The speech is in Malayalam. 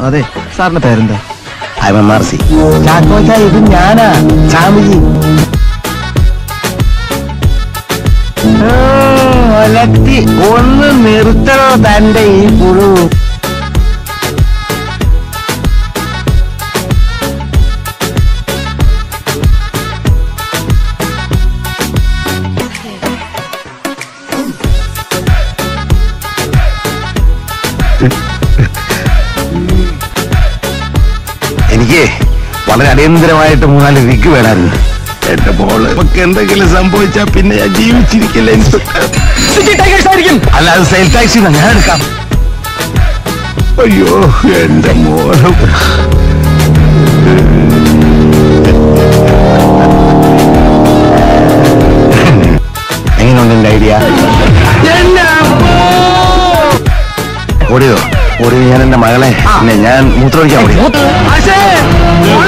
അതെ സാറിന്റെ പേരെന്താ ഐ എം ആർ സി ചാക്കോച്ച ഇത് ഞാനാ സ്വാമിജി ഒലത്തി ഒന്ന് നിർത്തണോ തന്റെ ഈ പുഴു എനിക്ക് വളരെ അടിയന്തരമായിട്ട് മൂന്നാല് വിഗ് വേണമായിരുന്നു എന്റെ മോള് ഇപ്പൊക്കെ എന്തെങ്കിലും സംഭവിച്ചാ പിന്നെ ഞാൻ ജീവിച്ചിരിക്കില്ല ഇൻസ്പെക്ടർ അല്ല അത് സെയിൽ ടാക്സി ഞാൻ എടുക്കാം അയ്യോ എന്റെ മോളും എങ്ങനെയുണ്ട് എന്റെ ഐഡിയ ഓടിയോ ഓടി ഞാൻ എന്റെ മകളെ പിന്നെ ഞാൻ മൂത്രമൊഴിക്കാൻ ഓടി